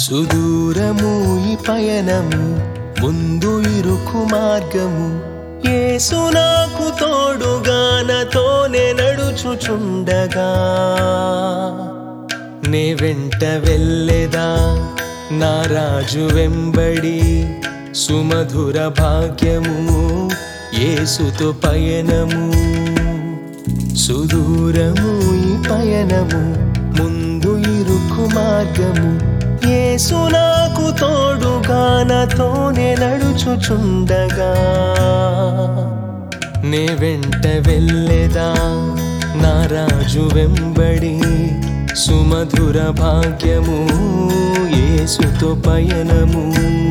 సుదూరము ఈ పయనము ముందు ఇరుకు మార్గము యేసు నాకు తోడుగానతోనే నడుచుచుండగా నే వెంట వెళ్ళెదా నా రాజు వెంబడి సుమధుర భాగ్యము యేసుతో పయనము సుదూరము ఈ పయనము ముందు ఇరుకు మార్గము యేసు నాకు తోడుగానతోనే నడుచుచుండగా నే వెంట వెళ్ళెదా నా రాజు వెంబడి సుమధుర భాగ్యము యేసుతో పయనము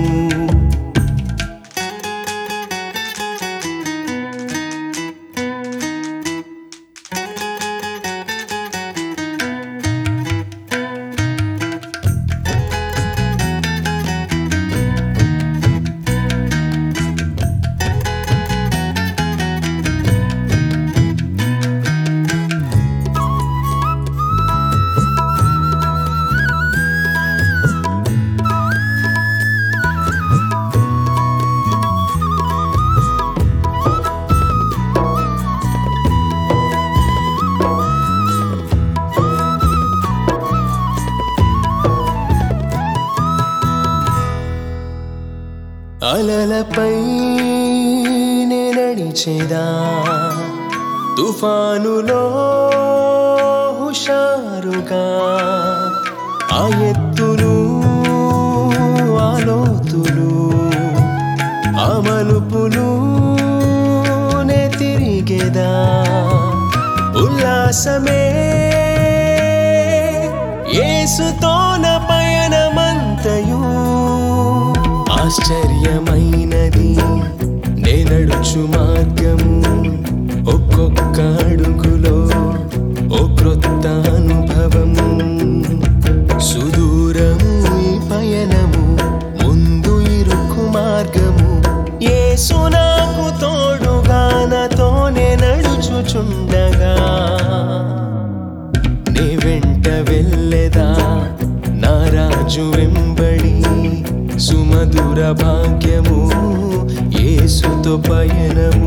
అలలపై నే నడిచేదా తుఫానులో హుషారుగా ఆ ఎత్తులు ఆలోతులు ఆ మలుపులు నే తిరిగేదా ఉల్లాసమే యేసుతోన పయనమంతయు ఆశ్చర్యమైనది నే నడుచు మార్గము ఒక్కొక్క అడుగులో ఓ క్రొత్త అనుభవము సుదూరము ఈ పయనము ముందు ఇరుకు మార్గము యేసు నాకు తోడుగానతోనే నడుచుచుండగా నే వెంట వెళ్ళెదా నా రాజు వెంబడి సుమధుర భాగ్యము యేసుతో పయనము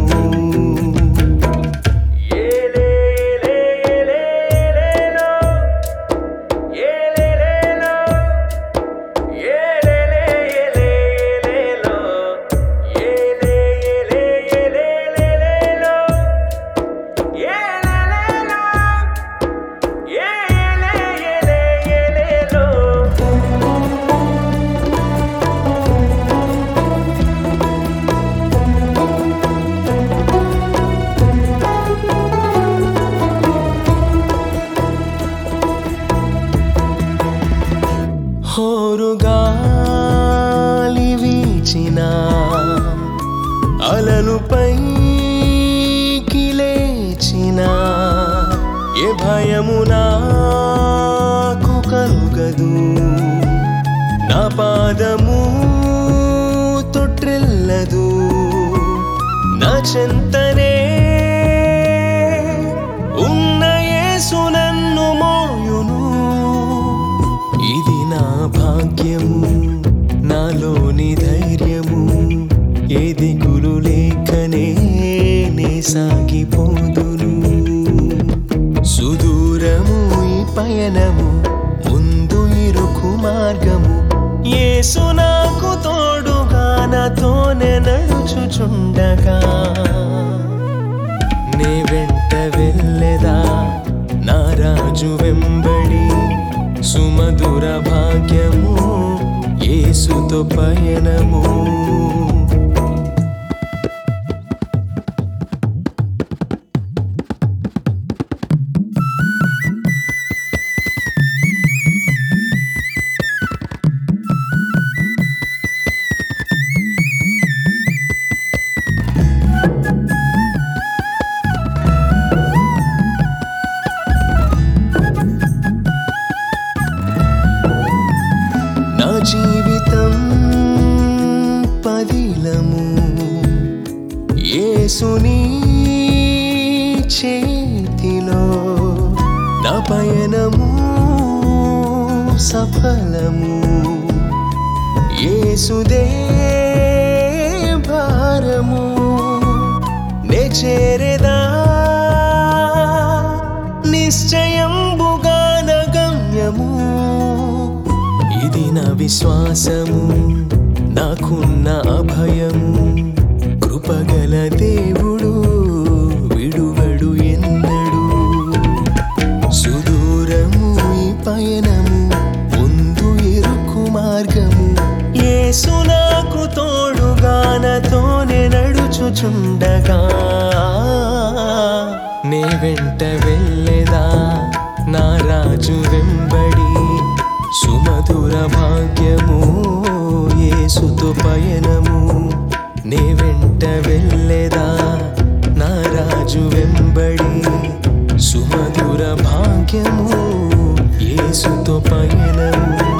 హోరుగాలి వీచిన అలలు పైకి లేచిన ఏ భయము నాకు కలుగదు నా పాదము తొట్టిల్లదు నా చెంతనే ఉన్న యేసు నన్ను మోయును ఇది నా భాగ్యము నాలోని ధైర్యము ఏ దిగులు లేకనే నే సాగిపోదును సుదూరము ఈ పయనము ముందు ఇరుకు మార్గము యేసు నాకు తోడుగానతోనే నడుచుచుండగా నే వెంట వెళ్ళెదా నా రాజు వెంబడి సుమధుర భాగ్యము యేసుతో పయనము నా జీవితం పదిలము యేసుని చేతిలో నా పయనము సఫలము యేసుదే భారము నే చేరేదా నిశ్చయంబుగాన గమ్యము ఇది నా విశ్వాసము నాకున్న అభయము కృపగల దేవుడు విడువడు ఎన్నడు సుదూరము ఈ పయనము ముందు ఎరుకు మార్గము యేసు నాకు తోడుగానతోనే నడుచుచుండగా నే వెంట వెళ్ళేదా నా రాజు వెంబడి సుమధుర భాగ్యము యేసుతో పయనము నే వెంట వెళ్ళేదా నా రాజు వెంబడి సుమధుర భాగ్యము యేసుతో పయనము